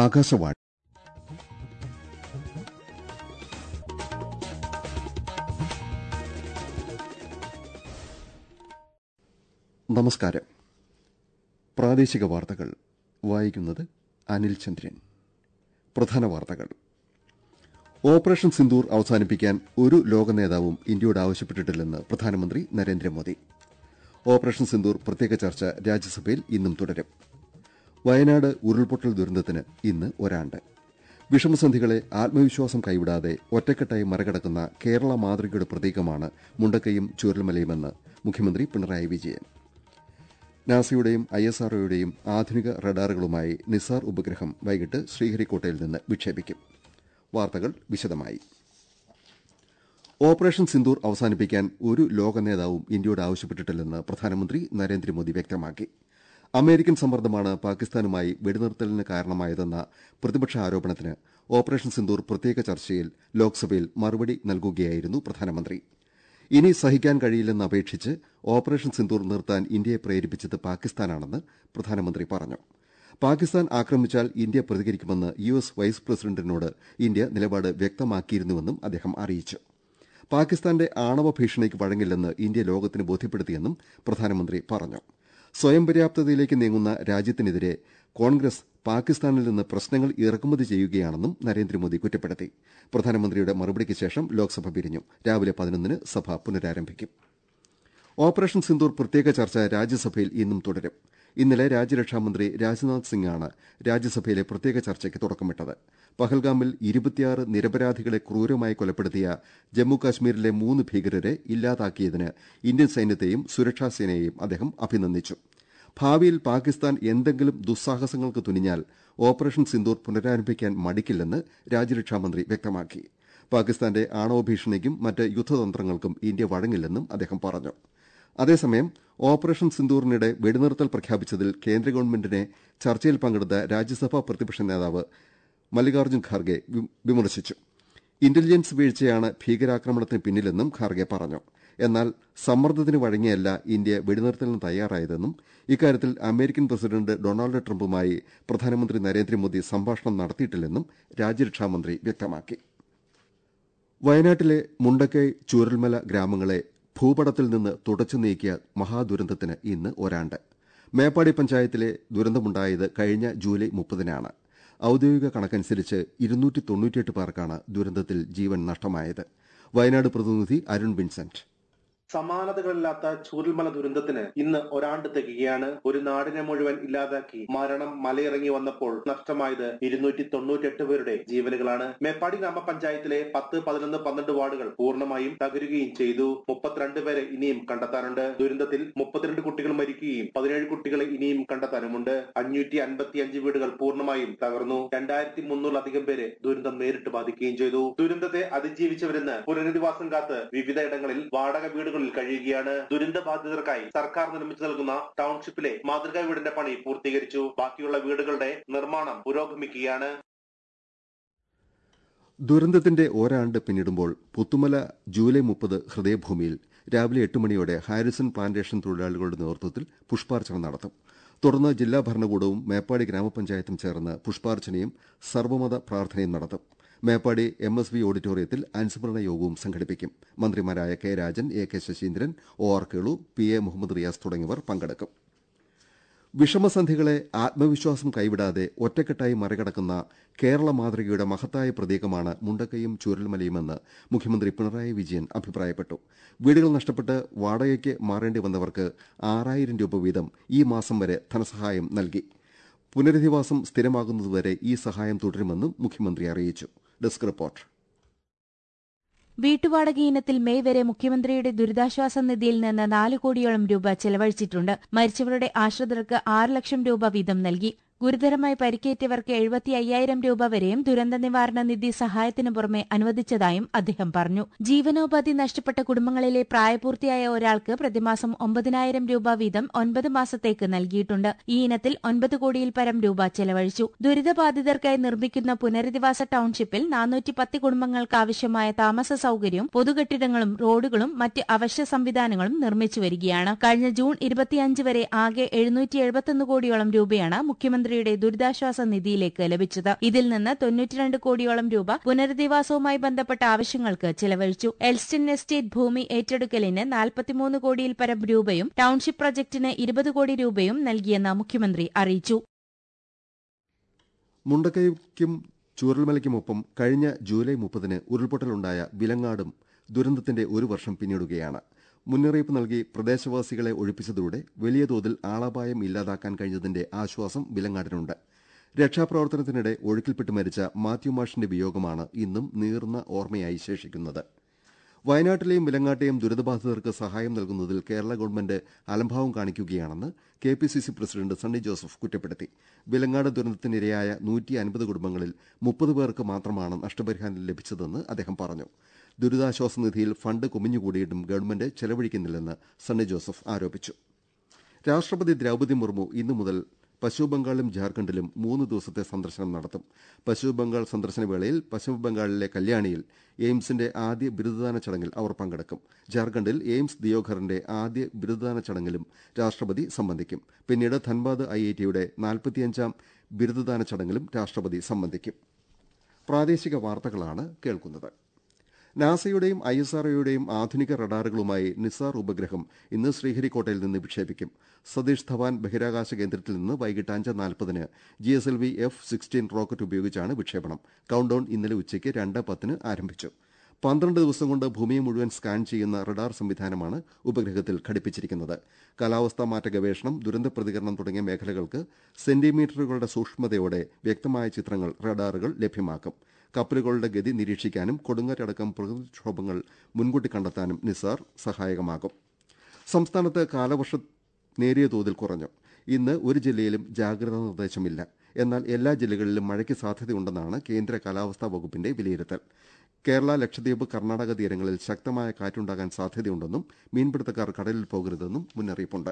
ആകാശവാണി നമസ്കാരം പ്രാദേശിക വാർത്തകൾ വായിക്കുന്നത് അനിൽ ചന്ദ്രൻ പ്രധാന വാർത്തകൾ ഓപ്പറേഷൻ സിന്ദൂർ അവസാനിപ്പിക്കാൻ ഒരു ലോക നേതാവും ഇന്ത്യയോട് ആവശ്യപ്പെട്ടിട്ടില്ലെന്ന് പ്രധാനമന്ത്രി നരേന്ദ്രമോദി ഓപ്പറേഷൻ സിന്ദൂർ പ്രത്യേക ചർച്ച രാജ്യസഭയിൽ ഇന്നും തുടരും വയനാട് ഉരുൾപൊട്ടൽ ദുരന്തത്തിന് ഇന്ന് ഒരാണ്ട് വിഷമസന്ധികളെ ആത്മവിശ്വാസം കൈവിടാതെ ഒറ്റക്കെട്ടായി മറികടക്കുന്ന കേരള മാതൃകയുടെ പ്രതീകമാണ് മുണ്ടക്കയും ചൂരൽമലയുമെന്ന് മുഖ്യമന്ത്രി പിണറായി വിജയൻ നാസയുടെയും ഐ എസ് ആർഒയുടെയും ആധുനിക റഡാറുകളുമായി നിസാർ ഉപഗ്രഹം വൈകിട്ട് ശ്രീഹരിക്കോട്ടയിൽ നിന്ന് വിക്ഷേപിക്കും വാർത്തകൾ വിശദമായി ഓപ്പറേഷൻ സിന്ദൂർ അവസാനിപ്പിക്കാൻ ഒരു ലോക നേതാവും ഇന്ത്യയോട് ആവശ്യപ്പെട്ടിട്ടില്ലെന്ന് പ്രധാനമന്ത്രി നരേന്ദ്രമോദി വ്യക്തമാക്കി അമേരിക്കൻ സമ്മർദ്ദമാണ് പാകിസ്ഥാനുമായി വെടിനിർത്തലിന് കാരണമായതെന്ന പ്രതിപക്ഷ ആരോപണത്തിന് ഓപ്പറേഷൻ സിന്ദൂർ പ്രത്യേക ചർച്ചയിൽ ലോക്സഭയിൽ മറുപടി നൽകുകയായിരുന്നു പ്രധാനമന്ത്രി ഇനി സഹിക്കാൻ കഴിയില്ലെന്ന് അപേക്ഷിച്ച് ഓപ്പറേഷൻ സിന്ദൂർ നിർത്താൻ ഇന്ത്യയെ പ്രേരിപ്പിച്ചത് പാകിസ്ഥാനാണെന്ന് പ്രധാനമന്ത്രി പറഞ്ഞു പാകിസ്ഥാൻ ആക്രമിച്ചാൽ ഇന്ത്യ പ്രതികരിക്കുമെന്ന് യു എസ് വൈസ് പ്രസിഡന്റിനോട് ഇന്ത്യ നിലപാട് വ്യക്തമാക്കിയിരുന്നുവെന്നും അദ്ദേഹം അറിയിച്ചു പാകിസ്ഥാന്റെ ആണവ ഭീഷണിക്ക് വഴങ്ങില്ലെന്ന് ഇന്ത്യ ലോകത്തിന് ബോധ്യപ്പെടുത്തിയെന്നും പ്രധാനമന്ത്രി പറഞ്ഞു സ്വയം പര്യാപ്തതയിലേക്ക് നീങ്ങുന്ന രാജ്യത്തിനെതിരെ കോൺഗ്രസ് പാകിസ്ഥാനിൽ നിന്ന് പ്രശ്നങ്ങൾ ഇറക്കുമതി ചെയ്യുകയാണെന്നും നരേന്ദ്രമോദി കുറ്റപ്പെടുത്തി പ്രധാനമന്ത്രിയുടെ മറുപടിക്ക് ശേഷം ലോക്സഭ പിരിഞ്ഞു രാവിലെ പതിനൊന്നിന് സഭ പുനരാരംഭിക്കും ഓപ്പറേഷൻ സിന്ദൂർ പ്രത്യേക ചർച്ച രാജ്യസഭയിൽ ഇന്നും തുടരും ഇന്നലെ രാജ്യരക്ഷാമന്ത്രി രാജ്നാഥ് സിംഗാണ് രാജ്യസഭയിലെ പ്രത്യേക ചർച്ചയ്ക്ക് തുടക്കമിട്ടത് പഹൽഗാമിൽ ഇരുപത്തിയാറ് നിരപരാധികളെ ക്രൂരമായി കൊലപ്പെടുത്തിയ ജമ്മുകാശ്മീരിലെ മൂന്ന് ഭീകരരെ ഇല്ലാതാക്കിയതിന് ഇന്ത്യൻ സൈന്യത്തെയും സുരക്ഷാസേനയെയും അദ്ദേഹം അഭിനന്ദിച്ചു ഭാവിയിൽ പാകിസ്ഥാൻ എന്തെങ്കിലും ദുസ്സാഹസങ്ങൾക്ക് തുനിഞ്ഞാൽ ഓപ്പറേഷൻ സിന്ദൂർ പുനരാരംഭിക്കാൻ മടിക്കില്ലെന്ന് രാജ്യരക്ഷാമന്ത്രി വ്യക്തമാക്കി പാകിസ്ഥാന്റെ ആണവ ഭീഷണിക്കും മറ്റ് യുദ്ധതന്ത്രങ്ങൾക്കും ഇന്ത്യ വഴങ്ങില്ലെന്നും അദ്ദേഹം പറഞ്ഞു അതേസമയം ഓപ്പറേഷൻ സിന്ദൂറിനിടെ വെടിനിർത്തൽ പ്രഖ്യാപിച്ചതിൽ കേന്ദ്ര ഗവൺമെന്റിനെ ചർച്ചയിൽ പങ്കെടുത്ത രാജ്യസഭാ പ്രതിപക്ഷ നേതാവ് മല്ലികാർജ്ജുൻ ഖാർഗെ വിമർശിച്ചു ഇന്റലിജൻസ് വീഴ്ചയാണ് ഭീകരാക്രമണത്തിന് പിന്നിലെന്നും ഖാർഗെ പറഞ്ഞു എന്നാൽ സമ്മർദ്ദത്തിന് വഴങ്ങിയല്ല ഇന്ത്യ വെടിനിർത്തലിന് തയ്യാറായതെന്നും ഇക്കാര്യത്തിൽ അമേരിക്കൻ പ്രസിഡന്റ് ഡൊണാൾഡ് ട്രംപുമായി പ്രധാനമന്ത്രി നരേന്ദ്രമോദി സംഭാഷണം നടത്തിയിട്ടില്ലെന്നും രാജ്യരക്ഷാമന്ത്രി വ്യക്തമാക്കി വയനാട്ടിലെ മുണ്ടക്കൈ ചൂരൽമല ഗ്രാമങ്ങളെ ഭൂപടത്തിൽ നിന്ന് തുടച്ചു നീക്കിയ മഹാദുരന്തത്തിന് ഇന്ന് ഒരാണ്ട് മേപ്പാടി പഞ്ചായത്തിലെ ദുരന്തമുണ്ടായത് കഴിഞ്ഞ ജൂലൈ മുപ്പതിനാണ് ഔദ്യോഗിക കണക്കനുസരിച്ച് ഇരുന്നൂറ്റി തൊണ്ണൂറ്റിയെട്ട് പേർക്കാണ് ദുരന്തത്തിൽ ജീവൻ നഷ്ടമായത് വയനാട് പ്രതിനിധി അരുൺ വിൻസെന്റ് സമാനതകളില്ലാത്ത ചൂരൽമല ദുരന്തത്തിന് ഇന്ന് ഒരാണ്ട് തികയാണ് ഒരു നാടിനെ മുഴുവൻ ഇല്ലാതാക്കി മരണം മലയിറങ്ങി വന്നപ്പോൾ നഷ്ടമായത് ഇരുന്നൂറ്റി തൊണ്ണൂറ്റെട്ട് പേരുടെ ജീവനുകളാണ് മേപ്പാടി ഗ്രാമപഞ്ചായത്തിലെ പത്ത് പതിനൊന്ന് പന്ത്രണ്ട് വാർഡുകൾ പൂർണ്ണമായും തകരുകയും ചെയ്തു മുപ്പത്തിരണ്ട് പേരെ ഇനിയും കണ്ടെത്താനുണ്ട് ദുരന്തത്തിൽ മുപ്പത്തിരണ്ട് കുട്ടികൾ മരിക്കുകയും പതിനേഴ് കുട്ടികളെ ഇനിയും കണ്ടെത്താനുമുണ്ട് അഞ്ഞൂറ്റി അൻപത്തി അഞ്ച് വീടുകൾ പൂർണ്ണമായും തകർന്നു രണ്ടായിരത്തി മുന്നൂറിലധികം പേരെ ദുരന്തം നേരിട്ട് ബാധിക്കുകയും ചെയ്തു ദുരന്തത്തെ അതിജീവിച്ചവരെന്ന് പുനരധിവാസം കാത്ത് വിവിധയിടങ്ങളിൽ വാടക വീടുകൾ വീടുകളിൽ കഴിയുകയാണ് ദുരന്ത ബാധിതർക്കായി സർക്കാർ നിർമ്മിച്ചു നൽകുന്ന ടൗൺഷിപ്പിലെ മാതൃകാ വീടിന്റെ പണി പൂർത്തീകരിച്ചു ബാക്കിയുള്ള വീടുകളുടെ നിർമ്മാണം പുരോഗമിക്കുകയാണ് ദുരന്തത്തിന്റെ ഒരാണ്ട് പിന്നിടുമ്പോൾ പുത്തുമല ജൂലൈ മുപ്പത് ഹൃദയഭൂമിയിൽ രാവിലെ എട്ട് മണിയോടെ ഹാരിസൺ പ്ലാന്റേഷൻ തൊഴിലാളികളുടെ നേതൃത്വത്തിൽ പുഷ്പാർച്ചന നടത്തും തുടർന്ന് ജില്ലാ ഭരണകൂടവും മേപ്പാടി ഗ്രാമപഞ്ചായത്തും ചേർന്ന് പുഷ്പാർച്ചനയും സർവ്വമത പ്രാർത്ഥനയും നടത്തും മേപ്പാടി എം എസ് വി ഓഡിറ്റോറിയത്തിൽ അനുസ്മരണ യോഗവും സംഘടിപ്പിക്കും മന്ത്രിമാരായ K Rajan A K Saseendran O R Kelu P A Muhammad Riyas തുടങ്ങിയവർ പങ്കെടുക്കും വിഷമസന്ധികളെ ആത്മവിശ്വാസം കൈവിടാതെ ഒറ്റക്കെട്ടായി മറികടക്കുന്ന കേരള മാതൃകയുടെ മഹത്തായ പ്രതീകമാണ് മുണ്ടക്കയും ചൂരൽമലയുമെന്ന് മുഖ്യമന്ത്രി പിണറായി വിജയൻ അഭിപ്രായപ്പെട്ടു വീടുകൾ നഷ്ടപ്പെട്ട് വാടകയ്ക്ക് മാറേണ്ടി വന്നവർക്ക് ആറായിരം രൂപ വീതം ഈ മാസം വരെ ധനസഹായം നൽകി പുനരധിവാസം സ്ഥിരമാകുന്നതുവരെ ഈ സഹായം തുടരുമെന്നും മുഖ്യമന്ത്രി അറിയിച്ചു ഡെസ്ക് റിപ്പോർട്ട് വീട്ടുവാടക ഇനത്തിൽ മെയ് വരെ മുഖ്യമന്ത്രിയുടെ ദുരിതാശ്വാസ നിധിയിൽ നിന്ന് നാല് കോടിയോളം രൂപ ചെലവഴിച്ചിട്ടുണ്ട് മരിച്ചവരുടെ ആശ്രിതർക്ക് ആറ് ലക്ഷം രൂപ വീതം നൽകി ഗുരുതരമായി പരിക്കേറ്റവർക്ക് എഴുപത്തി അയ്യായിരം രൂപ വരെയും ദുരന്ത നിവാരണ നിധി സഹായത്തിനു പുറമെ അനുവദിച്ചതായും അദ്ദേഹം പറഞ്ഞു ജീവനോപാധി നഷ്ടപ്പെട്ട കുടുംബങ്ങളിലെ പ്രായപൂർത്തിയായ ഒരാൾക്ക് പ്രതിമാസം ഒമ്പതിനായിരം രൂപ വീതം ഒൻപത് മാസത്തേക്ക് നൽകിയിട്ടുണ്ട് ഈ ഇനത്തിൽ ഒൻപത് കോടിയിൽ പരം രൂപ ചെലവഴിച്ചു ദുരിതബാധിതർക്കായി നിർമ്മിക്കുന്ന പുനരധിവാസ ടൌൺഷിപ്പിൽ നാനൂറ്റി പത്ത് കുടുംബങ്ങൾക്ക് ആവശ്യമായ താമസ സൌകര്യവും പൊതുകെട്ടിടങ്ങളും റോഡുകളും മറ്റ് അവശ്യ സംവിധാനങ്ങളും നിർമ്മിച്ചു വരികയാണ് കഴിഞ്ഞ ജൂൺ ഇരുപത്തിയഞ്ച് വരെ ആകെ എഴുന്നൂറ്റി എഴുപത്തൊന്ന് കോടിയോളം രൂപയാണ് മുഖ്യമന്ത്രി മുഖ്യമന്ത്രിയുടെ ദുരിതാശ്വാസ നിധിയിലേക്ക് ലഭിച്ചത് ഇതിൽ നിന്ന് തൊണ്ണൂറ്റിരണ്ട് കോടിയോളം രൂപ പുനരധിവാസവുമായി ബന്ധപ്പെട്ട ആവശ്യങ്ങൾക്ക് ചെലവഴിച്ചു എൽസ്റ്റിൻ എസ്റ്റേറ്റ് ഭൂമി ഏറ്റെടുക്കലിന് നാൽപ്പത്തിമൂന്ന് കോടിയിൽ പരം രൂപയും ടൌൺഷിപ്പ് പ്രൊജക്ടിന് ഇരുപത് കോടി രൂപയും നൽകിയെന്ന് മുഖ്യമന്ത്രി അറിയിച്ചു മുണ്ടക്കൈക്കും ചൂരൽമലയ്ക്കുമൊപ്പം കഴിഞ്ഞ ജൂലൈ മുപ്പതിന് ഉരുൾപൊട്ടലുണ്ടായ വിലങ്ങാടും ദുരന്തത്തിന്റെ ഒരു വർഷം പിന്നിടുകയാണ് മുന്നറിയിപ്പ് നൽകി പ്രദേശവാസികളെ ഒഴിപ്പിച്ചതോടെ വലിയ തോതിൽ ആളപായം ഇല്ലാതാക്കാൻ കഴിഞ്ഞതിന്റെ ആശ്വാസം വിലങ്ങാടിനുണ്ട് രക്ഷാപ്രവർത്തനത്തിനിടെ ഒഴുക്കിൽപ്പെട്ട് മരിച്ച മാത്യു മാഷിന്റെ വിയോഗമാണ് ഇന്നും നീർന്ന ഓർമ്മയായി ശേഷിക്കുന്നത് വയനാട്ടിലെയും വിലങ്ങാട്ടെയും ദുരിതബാധിതർക്ക് സഹായം നൽകുന്നതിൽ കേരള ഗവൺമെന്റ് അലംഭാവം കാണിക്കുകയാണെന്ന് K P C C president Sunny Joseph കുറ്റപ്പെടുത്തി വിലങ്ങാട് ദുരന്തത്തിനിരയായ നൂറ്റി അൻപത് കുടുംബങ്ങളിൽ മുപ്പത് പേർക്ക് മാത്രമാണ് നഷ്ടപരിഹാരം ലഭിച്ചതെന്ന് അദ്ദേഹം പറഞ്ഞു ദുരിതാശ്വാസ നിധിയിൽ ഫണ്ട് കുമിഞ്ഞുകൂടിയിട്ടും ഗവൺമെന്റ് ചെലവഴിക്കുന്നില്ലെന്ന് സണ്ണി ജോസഫ് ആരോപിച്ചു രാഷ്ട്രപതി ദ്രൌപദി മുർമു ഇന്നു മുതൽ പശ്ചിമബംഗാളിലും ജാർഖണ്ഡിലും മൂന്ന് ദിവസത്തെ സന്ദർശനം നടത്തും പശ്ചിമബംഗാൾ സന്ദർശന വേളയിൽ പശ്ചിമബംഗാളിലെ കല്യാണിയിൽ എയിംസിന്റെ ആദ്യ ബിരുദദാന ചടങ്ങിൽ അവർ പങ്കെടുക്കും ജാർഖണ്ഡിൽ എയിംസ് ദിയോഘറിന്റെ ആദ്യ ബിരുദദാന ചടങ്ങിലും രാഷ്ട്രപതി സംബന്ധിക്കും പിന്നീട് ധൻബാദ് ഐഐടിയുടെ നാൽപ്പത്തിയഞ്ചാം ബിരുദദാന ചടങ്ങിലും രാഷ്ട്രപതി സംബന്ധിക്കും പ്രാദേശിക വാർത്തകളാണ് കേൾക്കുന്നത് നാസയുടെയും ഐ എസ് ആർഒയുടെയും ആധുനിക റഡാറുകളുമായി നിസാർ ഉപഗ്രഹം ഇന്ന് ശ്രീഹരിക്കോട്ടയിൽ നിന്ന് വിക്ഷേപിക്കും സതീഷ് ധവാൻ ബഹിരാകാശ കേന്ദ്രത്തിൽ നിന്ന് വൈകിട്ട് അഞ്ച് നാൽപ്പതിന് G S L V F sixteen rocket ഉപയോഗിച്ചാണ് വിക്ഷേപണം കൌണ്ട് ഡൌൺ ഇന്നലെ ഉച്ചയ്ക്ക് രണ്ട് പത്തിന് ആരംഭിച്ചു പന്ത്രണ്ട് ദിവസം കൊണ്ട് ഭൂമിയെ മുഴുവൻ സ്കാൻ ചെയ്യുന്ന റഡാർ സംവിധാനമാണ് ഉപഗ്രഹത്തിൽ ഘടിപ്പിച്ചിരിക്കുന്നത് കാലാവസ്ഥാ മാറ്റ ഗവേഷണം ദുരന്ത പ്രതികരണം തുടങ്ങിയ മേഖലകൾക്ക് സെന്റിമീറ്ററുകളുടെ സൂക്ഷ്മതയോടെ വ്യക്തമായ ചിത്രങ്ങൾ റഡാറുകൾ ലഭ്യമാക്കും കപ്പലുകളുടെ ഗതി നിരീക്ഷിക്കാനും കൊടുങ്കാറ്റടക്കം പ്രകൃതിക്ഷോഭങ്ങൾ മുൻകൂട്ടി കണ്ടെത്താനും നിസാർ സഹായകമാകും സംസ്ഥാനത്ത് കാലവർഷം നേരിയ തോതിൽ കുറഞ്ഞു ഇന്ന് ഒരു ജില്ലയിലും ജാഗ്രതാ നിർദ്ദേശമില്ല എന്നാൽ എല്ലാ ജില്ലകളിലും മഴയ്ക്ക് സാധ്യതയുണ്ടെന്നാണ് കേന്ദ്ര കാലാവസ്ഥാ വകുപ്പിന്റെ വിലയിരുത്തൽ കേരള ലക്ഷദ്വീപ് കർണാടക തീരങ്ങളിൽ ശക്തമായ കാറ്റുണ്ടാകാൻ സാധ്യതയുണ്ടെന്നും മീൻപിടുത്തക്കാർ കടലിൽ പോകരുതെന്നും മുന്നറിയിപ്പുണ്ട്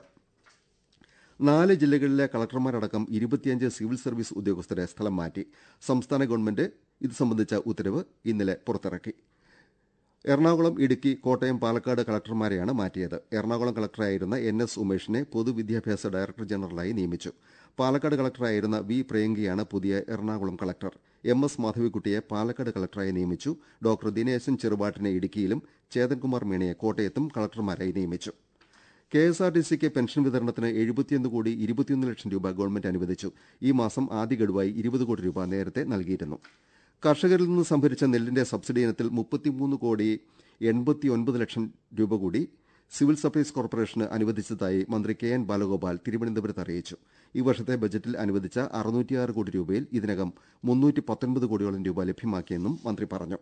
നാല് ജില്ലകളിലെ കളക്ടർമാരടക്കം ഇരുപത്തിയഞ്ച് സിവിൽ സർവീസ് ഉദ്യോഗസ്ഥരെ സ്ഥലം മാറ്റി സംസ്ഥാന ഗവൺമെന്റ് ഇത് സംബന്ധിച്ച ഉത്തരവ് ഇന്നലെ പുറത്തിറക്കി എറണാകുളം ഇടുക്കി കോട്ടയം പാലക്കാട് കളക്ടർമാരെയാണ് മാറ്റിയത് എറണാകുളം കളക്ടറായിരുന്ന എൻ എസ് ഉമേഷിനെ പൊതുവിദ്യാഭ്യാസ ഡയറക്ടർ ജനറലായി നിയമിച്ചു പാലക്കാട് കളക്ടറായിരുന്ന വി പ്രിയങ്കയാണ് പുതിയ എറണാകുളം കളക്ടർ എം എസ് മാധവിക്കുട്ടിയെ പാലക്കാട് കളക്ടറായി നിയമിച്ചു ഡോക്ടർ ദിനേശൻ ചെറുപാട്ടിനെ ഇടുക്കിയിലും ചേതൻകുമാർ മീണയെ കോട്ടയത്തും കളക്ടർമാരായി നിയമിച്ചു കെ എസ് ആർ ടി സിക്ക് പെൻഷൻ വിതരണത്തിന് എഴുപത്തിയൊന്ന് കോടി ഇരുപത്തിയൊന്ന് ലക്ഷം രൂപ ഗവൺമെന്റ് അനുവദിച്ചു ഈ മാസം ആദ്യ ഗഡുവായി ഇരുപത് കോടി രൂപ നേരത്തെ നൽകിയിരുന്നു കർഷകരിൽ നിന്ന് സംഭരിച്ച നെല്ലിന്റെ സബ്സിഡി ഇനത്തിൽ മുപ്പത്തിമൂന്ന് കോടി എൺപത്തിയൊൻപത് ലക്ഷം രൂപ കൂടി സിവിൽ സപ്ലൈസ് കോർപ്പറേഷന് അനുവദിച്ചതായി മന്ത്രി കെ എൻ ബാലഗോപാൽ തിരുവനന്തപുരത്ത് അറിയിച്ചു ഈ വർഷത്തെ ബജറ്റിൽ അനുവദിച്ച അറുന്നൂറ്റിയാറ് കോടി രൂപയിൽ ഇതിനകം മുന്നൂറ്റി പത്തൊൻപത് കോടിയോളം രൂപ ലഭ്യമാക്കിയെന്നും മന്ത്രി പറഞ്ഞു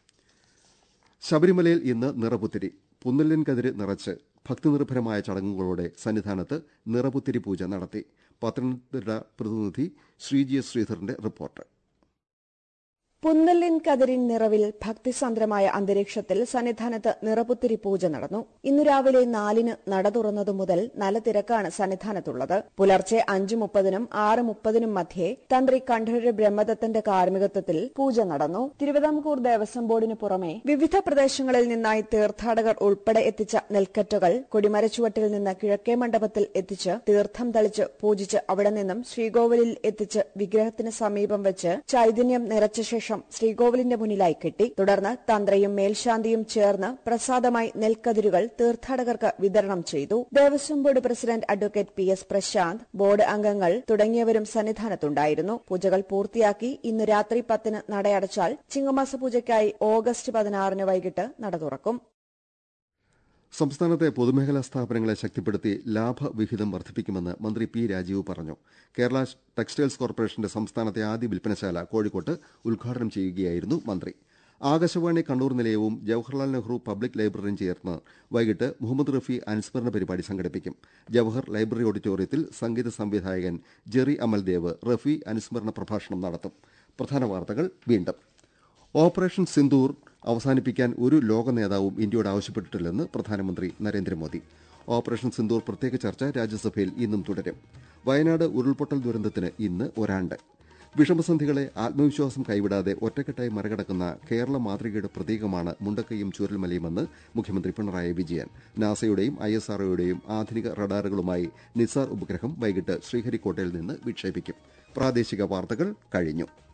ശബരിമലയിൽ ഇന്ന് നിറപുത്തിരി പുന്നല്ലിൻ കതിര് നിറച്ച് ഭക്തിനിർഭരമായ ചടങ്ങുകളോടെ സന്നിധാനത്ത് നിറപുത്തിരി പൂജ നടത്തി പത്തനംതിട്ട പ്രതിനിധി ശ്രീജി എസ് ശ്രീധറിന്റെ റിപ്പോർട്ട് പുന്നല്ലിൻ കതിരിൻ നിറവിൽ ഭക്തിസാന്ദ്രമായ അന്തരീക്ഷത്തിൽ സന്നിധാനത്ത് നിറപുത്തിരി പൂജ നടന്നു ഇന്നു രാവിലെ നാലിന് നട തുറന്നതു മുതൽ നല്ല തിരക്കാണ് സന്നിധാനത്തുള്ളത് പുലർച്ചെ അഞ്ചു മുപ്പതിനും ആറ് മുപ്പതിനും മധ്യേ തന്ത്രി കണ്ഠരര് ബ്രഹ്മദത്തന്റെ കാർമ്മികത്വത്തിൽ പൂജ നടന്നു തിരുവിതാംകൂർ ദേവസ്വം ബോർഡിന് പുറമെ വിവിധ പ്രദേശങ്ങളിൽ നിന്നായി തീർത്ഥാടകർ ഉൾപ്പെടെ എത്തിച്ച നെൽക്കറ്റുകൾ കൊടിമരച്ചുവട്ടിൽ നിന്ന് കിഴക്കേ മണ്ഡപത്തിൽ എത്തിച്ച് തീർത്ഥം തളിച്ച് പൂജിച്ച് അവിടെ നിന്നും ശ്രീകോവിലിൽ എത്തിച്ച് വിഗ്രഹത്തിന് സമീപം വെച്ച് ചൈതന്യം നിറച്ച ശേഷം ശ്രീകോവിലിന്റെ മുന്നിലായി കെട്ടി തുടർന്ന് തന്ത്രയും മേൽശാന്തിയും ചേർന്ന് പ്രസാദമായി നെൽക്കതിരുകൾ തീർത്ഥാടകർക്ക് വിതരണം ചെയ്തു Devaswom board president advocate P S Prashanth board അംഗങ്ങൾ തുടങ്ങിയവരും സന്നിധാനത്തുണ്ടായിരുന്നു പൂജകൾ പൂർത്തിയാക്കി ഇന്ന് രാത്രി പത്തിന് നടയടച്ചാൽ ചിങ്ങമാസ പൂജയ്ക്കായി ഓഗസ്റ്റ് പതിനാറിന് വൈകിട്ട് നട തുറക്കും സംസ്ഥാനത്തെ പൊതുമേഖലാ സ്ഥാപനങ്ങളെ ശക്തിപ്പെടുത്തി ലാഭവിഹിതം വർദ്ധിപ്പിക്കുമെന്ന് മന്ത്രി പി രാജീവ് പറഞ്ഞു കേരള ടെക്സ്റ്റൈൽസ് കോർപ്പറേഷന്റെ സംസ്ഥാനത്തെ ആദ്യ വിൽപ്പനശാല കോഴിക്കോട്ട് ഉദ്ഘാടനം ചെയ്യുകയായിരുന്നു മന്ത്രി ആകാശവാണി കണ്ണൂർ നിലയവും ജവഹർലാൽ നെഹ്റു പബ്ലിക് ലൈബ്രറിയും ചേർന്ന് വൈകിട്ട് മുഹമ്മദ് റഫി അനുസ്മരണ പരിപാടി സംഘടിപ്പിക്കും ജവഹർ ലൈബ്രറി ഓഡിറ്റോറിയത്തിൽ സംഗീത സംവിധായകൻ ജെറി അമൽദേവ് റഫി അനുസ്മരണ പ്രഭാഷണം നടത്തും പ്രധാന വാർത്തകൾ വീണ്ടും ഓപ്പറേഷൻ സിന്ദൂർ അവസാനിപ്പിക്കാൻ ഒരു ലോക നേതാവും ഇന്ത്യയോട് ആവശ്യപ്പെട്ടിട്ടില്ലെന്ന് പ്രധാനമന്ത്രി നരേന്ദ്രമോദി ഓപ്പറേഷൻ സിന്ദൂർ പ്രത്യേക ചർച്ച രാജ്യസഭയിൽ ഇന്നും തുടരും വയനാട് ഉരുൾപൊട്ടൽ ദുരന്തത്തിന് ഇന്ന് ഒരാണ്ട് വിഷമസന്ധികളെ ആത്മവിശ്വാസം കൈവിടാതെ ഒറ്റക്കെട്ടായി മറികടക്കുന്ന കേരള മാതൃകയുടെ പ്രതീകമാണ് മുണ്ടക്കയും ചൂരൽമലയുമെന്ന് മുഖ്യമന്ത്രി പിണറായി വിജയൻ നാസയുടെയും ഐ എസ് ആർഒയുടെയും ആധുനിക റഡാറുകളുമായി നിസാർ ഉപഗ്രഹം വൈകിട്ട് ശ്രീഹരിക്കോട്ടയിൽ നിന്ന് വിക്ഷേപിക്കും പ്രാദേശിക വാർത്തകൾ കഴിഞ്ഞു